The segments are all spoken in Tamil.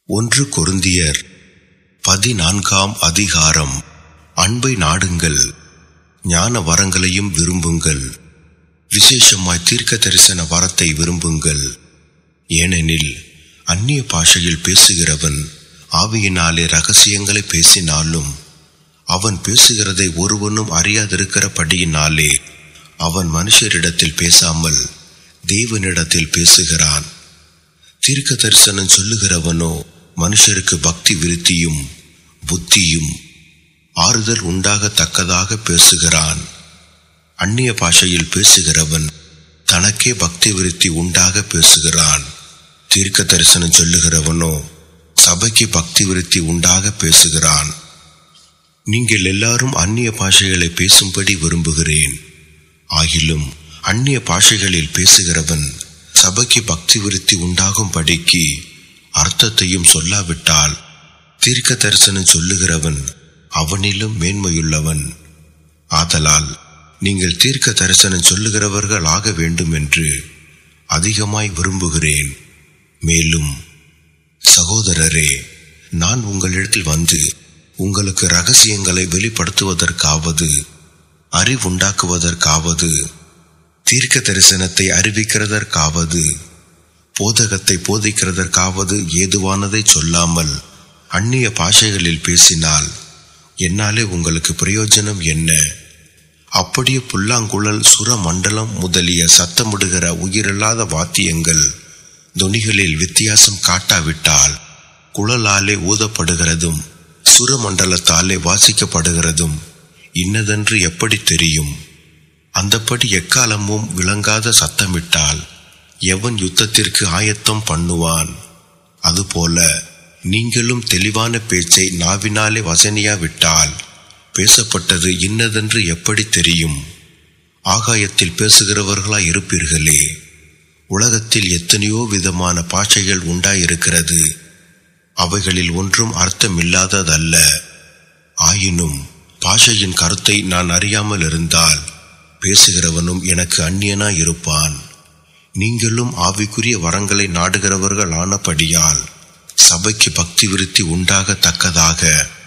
ஒன்று கொருந்தியர் பதினான்காம் அதிகாரம் அன்பை நாடுங்கள் ஞான வரங்களையும் விரும்புங்கள் விசேஷமாய் தீர்க்க தரிசன வரத்தை விரும்புங்கள் ஏனெனில் அந்நிய பாஷையில் பேசுகிறவன் ஆவியினாலே ரகசியங்களை பேசினாலும் அவன் பேசுகிறதை ஒருவனும் அறியாதிருக்கிறபடியினாலே அவன் மனுஷரிடத்தில் பேசாமல் தேவனிடத்தில் பேசுகிறான் தீர்க்க தரிசனம் சொல்லுகிறவனோ மனுஷருக்கு பக்தி விருத்தியும் புத்தியும் ஆறுதல் உண்டாகத்தக்கதாக பேசுகிறான் அந்நிய பாஷையில் பேசுகிறவன் தனக்கே பக்தி விருத்தி உண்டாக பேசுகிறான் தீர்க்க தரிசனம் சொல்லுகிறவனோ சபைக்கு பக்தி விருத்தி உண்டாக பேசுகிறான் நீங்கள் எல்லாரும் அந்நிய பாஷைகளை பேசும்படி விரும்புகிறேன் ஆகிலும் அந்நிய பாஷைகளில் பேசுகிறவன் சபைக்கு பக்தி விருத்தி உண்டாகும் படிக்கு அர்த்தத்தையும் சொல்லாவிட்டால் தீர்க்க தரிசனம் சொல்லுகிறவன் அவனிலும் மேன்மையுள்ளவன் ஆதலால் நீங்கள் தீர்க்க தரிசனம் சொல்லுகிறவர்கள் ஆக வேண்டும் என்று அதிகமாய் விரும்புகிறேன் மேலும் சகோதரரே நான் உங்களிடத்தில் வந்து உங்களுக்கு ரகசியங்களை வெளிப்படுத்துவதற்காவது அறிவுண்டாக்குவதற்காவது தீர்க்க தரிசனத்தை அறிவிக்கிறதற்காவது போதகத்தை போதிக்கிறதற்காவது ஏதுவானதை சொல்லாமல் அந்நிய பாஷைகளில் பேசினால் என்னாலே உங்களுக்கு பிரயோஜனம் என்ன அப்படியே புல்லாங்குழல் சுரமண்டலம் முதலிய சத்தமிடுகிற உயிரில்லாத வாத்தியங்கள் துணிகளில் வித்தியாசம் காட்டாவிட்டால் குழலாலே ஊதப்படுகிறதும் சுரமண்டலத்தாலே வாசிக்கப்படுகிறதும் இன்னதென்று எப்படி தெரியும் அந்தப்படி எக்காலமும் விளங்காத சத்தமிட்டால் எவன் யுத்தத்திற்கு ஆயத்தம் பண்ணுவான் அதுபோல நீங்களும் தெளிவான பேச்சை நாவினாலே வசனியாவிட்டால் பேசப்பட்டது இன்னதென்று எப்படி தெரியும் ஆகாயத்தில் பேசுகிறவர்களாய் இருப்பீர்களே உலகத்தில் எத்தனையோ விதமான பாஷைகள் உண்டாயிருக்கிறது அவைகளில் ஒன்றும் அர்த்தமில்லாததல்ல ஆயினும் பாஷையின் கருத்தை நான் அறியாமல் இருந்தால் பேசுகிறவனும் எனக்கு அந்நியனாய் இருப்பான் நீங்களும் ஆவிக்குரிய வரங்களை நாடுகிறவர்கள் ஆனபடியால் சபைக்கு பக்தி விருத்தி உண்டாகத்தக்கதாக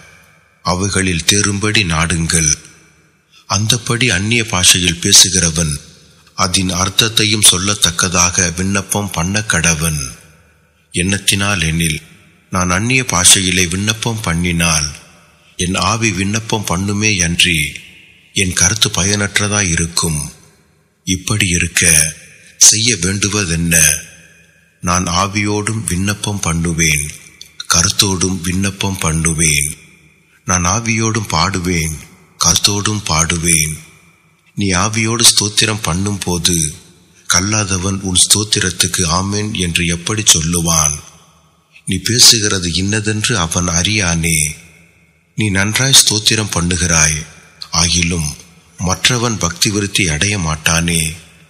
அவைகளில் தேரும்படி நாடுங்கள் அந்தப்படி அந்நிய பாஷையில் பேசுகிறவன் அதன் அர்த்தத்தையும் சொல்லத்தக்கதாக விண்ணப்பம் பண்ண கடவன் எண்ணத்தினால் எனில் நான் அந்நிய பாஷையிலே விண்ணப்பம் பண்ணினால் என் ஆவி விண்ணப்பம் பண்ணுமே அன்றி என் கருத்து பயனற்றதாய் இருக்கும் இப்படி இருக்க செய்ய வேண்டுவதென்ன நான் ஆவியோடும் விண்ணப்பம் பண்ணுவேன் கருத்தோடும் விண்ணப்பம் பண்ணுவேன் நான் ஆவியோடும் பாடுவேன் கருத்தோடும் பாடுவேன் நீ ஆவியோடு ஸ்தோத்திரம் பண்ணும் போது கல்லாதவன் உன் ஸ்தோத்திரத்துக்கு ஆமேன் என்று எப்படி சொல்லுவான் நீ பேசுகிறது இன்னதென்று அவன் அறியானே நீ நன்றாய் ஸ்தோத்திரம் பண்ணுகிறாய் ஆகிலும் மற்றவன் பக்தி விருத்தி அடைய மாட்டானே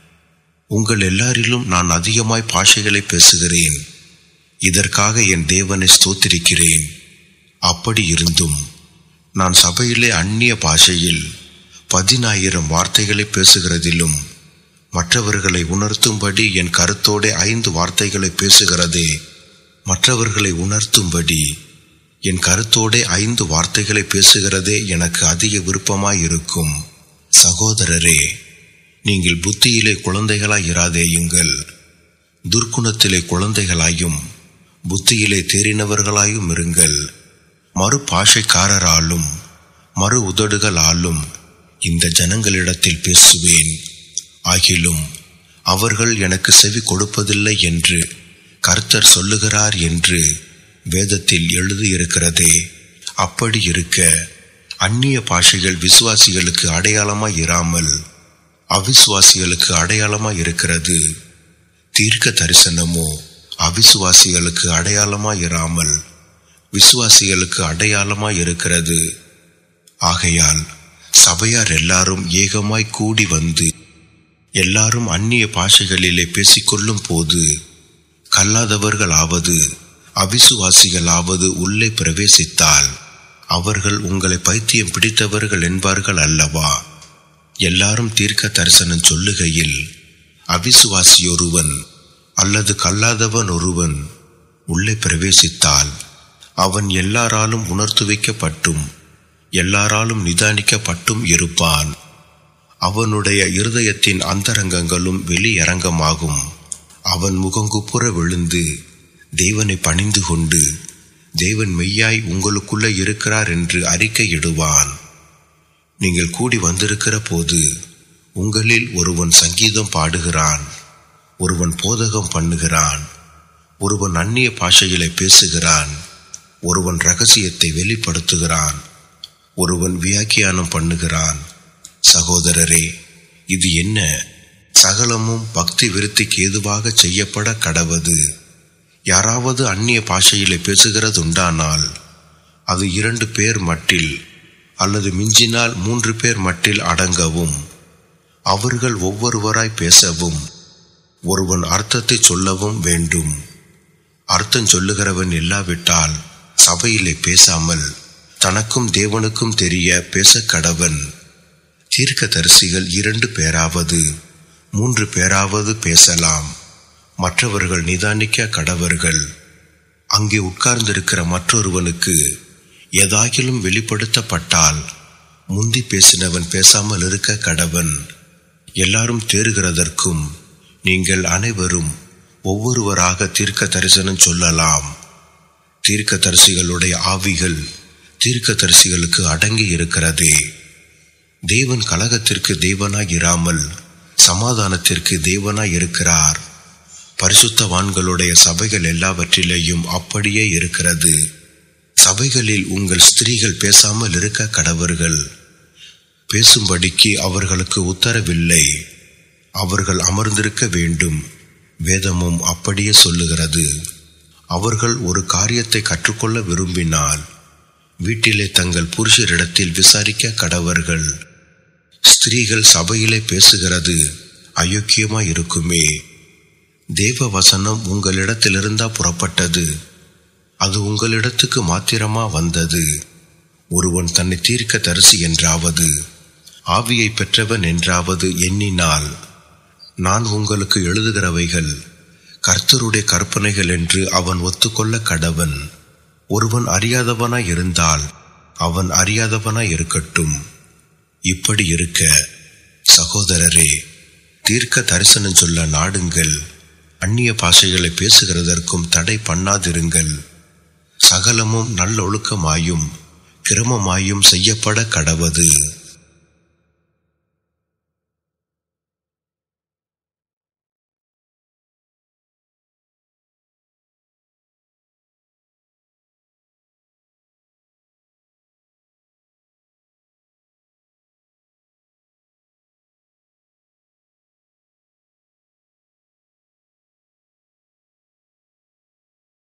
உங்கள் எல்லாரிலும் நான் அதிகமாய் பாஷைகளை பேசுகிறேன் இதற்காக என் தேவனை ஸ்தோத்திரிக்கிறேன் அப்படி இருந்தும் நான் சபையிலே அந்நிய பாஷையில் பதினாயிரம் வார்த்தைகளை பேசுகிறதிலும் மற்றவர்களை உணர்த்தும்படி என் கருத்தோടെ ஐந்து வார்த்தைகளை பேசுகிறதே மற்றவர்களை உணர்த்தும்படி என் கருத்தோടെ ஐந்து வார்த்தைகளை பேசுகிறதே எனக்கு அதிக விருப்பமாயிருக்கும் சகோதரரே நீங்கள் புத்தியிலே குழந்தைகளாய் இராதேயுங்கள் துர்க்குணத்திலே குழந்தைகளாயும் புத்தியிலே தேறினவர்களாயும் இருங்கள் மறு பாஷைக்காரராலும் மறு உதடுகளாலும் இந்த ஜனங்களிடத்தில் பேசுவேன் ஆகிலும் அவர்கள் எனக்கு செவி கொடுப்பதில்லை என்று கர்த்தர் சொல்லுகிறார் என்று வேதத்தில் எழுதியிருக்கிறதே அப்படி இருக்க அந்நிய பாஷைகள் விசுவாசிகளுக்கு அடையாளமாய் இராமல் அவிசுவாசிகளுக்கு அடையாளமாய் இருக்கிறது தீர்க்க தரிசனமோ அவிசுவாசிகளுக்கு அடையாளமாய் இராமல் விசுவாசிகளுக்கு அடையாளமாய் இருக்கிறது ஆகையால் சபையார் எல்லாரும் ஏகமாய் கூடி வந்து எல்லாரும் அந்நிய பாஷைகளிலே பேசிக்கொள்ளும் போது கல்லாதவர்களாவது அவிசுவாசிகளாவது உள்ளே பிரவேசித்தால் அவர்கள் உங்களை பைத்தியம் பிடித்தவர்கள் என்பார்கள் அல்லவா எல்லாரும் தீர்க்க தரிசனம் சொல்லுகையில் அவிசுவாசியொருவன் அல்லது கல்லாதவன் ஒருவன் உள்ளே பிரவேசித்தால் அவன் எல்லாராலும் உணர்த்து வைக்கப்பட்டும் எல்லாராலும் நிதானிக்கப்பட்டும் இருப்பான் அவனுடைய இருதயத்தின் அந்தரங்கங்களும் வெளியரங்கமாகும் அவன் முகங்குப்புற விழுந்து தேவனை பணிந்து கொண்டு தேவன் மெய்யாய் உங்களுக்குள்ள இருக்கிறார் என்று அறிக்கையிடுவான் நீங்கள் கூடி வந்திருக்கிற போது உங்களில் ஒருவன் சங்கீதம் பாடுகிறான் ஒருவன் போதகம் பண்ணுகிறான் ஒருவன் அந்நிய பாஷையிலே பேசுகிறான் ஒருவன் ரகசியத்தை வெளிப்படுத்துகிறான் ஒருவன் வியாக்கியானம் பண்ணுகிறான் சகோதரரே இது என்ன சகலமும் பக்தி விருத்திக்கு ஏதுவாக செய்யப்பட கடவது யாராவது அந்நிய பாஷையிலே பேசுகிறதுண்டானால் அது இரண்டு பேர் மட்டில் அல்லது மிஞ்சினால் மூன்று பேர் மட்டில் அடங்கவும் அவர்கள் ஒவ்வொருவராய் பேசவும் ஒருவன் அர்த்தத்தை சொல்லவும் வேண்டும் அர்த்தம் சொல்லுகிறவன் இல்லாவிட்டால் சபையிலே பேசாமல் தனக்கும் தேவனுக்கும் தெரிய பேச கடவன் தீர்க்க தரிசிகள் இரண்டு பேராவது மூன்று பேராவது பேசலாம் மற்றவர்கள் நிதானிக்க கடவர்கள் அங்கே உட்கார்ந்திருக்கிற மற்றொருவனுக்கு ஏதாகிலும் வெளிப்படுத்தப்பட்டால் முந்தி பேசினவன் பேசாமல் இருக்க கடவன் எல்லாரும் தேறுகிறதற்கும் நீங்கள் அனைவரும் ஒவ்வொருவராக தீர்க்க தரிசனம் சொல்லலாம் தீர்க்க தரிசிகளுடைய ஆவிகள் தீர்க்க தரிசிகளுக்கு அடங்கி இருக்கிறதே தேவன் கலகத்திற்கு தேவனாய் இராமல் சமாதானத்திற்கு தேவனாய் இருக்கிறார் பரிசுத்தவான்களுடைய சபைகள் எல்லாவற்றிலேயும் அப்படியே இருக்கிறது சபைகளில் உங்கள் ஸ்திரீகள் பேசாமல் இருக்க கடவர்கள் பேசும்படிக்கு அவர்களுக்கு உத்தரவில்லை அவர்கள் அமர்ந்திருக்க வேண்டும் வேதமும் அப்படியே சொல்லுகிறது அவர்கள் ஒரு காரியத்தை கற்றுக்கொள்ள விரும்பினால் வீட்டிலே தங்கள் புருஷரிடத்தில் விசாரிக்க கடவர்கள் ஸ்திரீகள் சபையிலே பேசுகிறது அயோக்கியமாய் இருக்குமே தேவ வசனம் உங்களிடத்திலிருந்தா புறப்பட்டது அது உங்களிடத்துக்கு மாத்திரமா வந்தது ஒருவன் தன்னை தீர்க்க தரிசி என்றாவது ஆவியை பெற்றவன் என்றாவது எண்ணினால் நான் உங்களுக்கு எழுதுகிறவைகள் கர்த்தருடைய கற்பனைகள் என்று அவன் ஒத்துக்கொள்ள கடவன் ஒருவன் அறியாதவனாய் இருந்தால் அவன் அறியாதவனாய் இருக்கட்டும் இப்படி இருக்க சகோதரரே தீர்க்க தரிசனம் சொல்ல நாடுங்கள் அந்நிய பாஷைகளை பேசுகிறதற்கும் தடை பண்ணாதிருங்கள் சகலமும் நல்லொழுக்கமாயும் கிரமமாயும் செய்யப்பட கடவது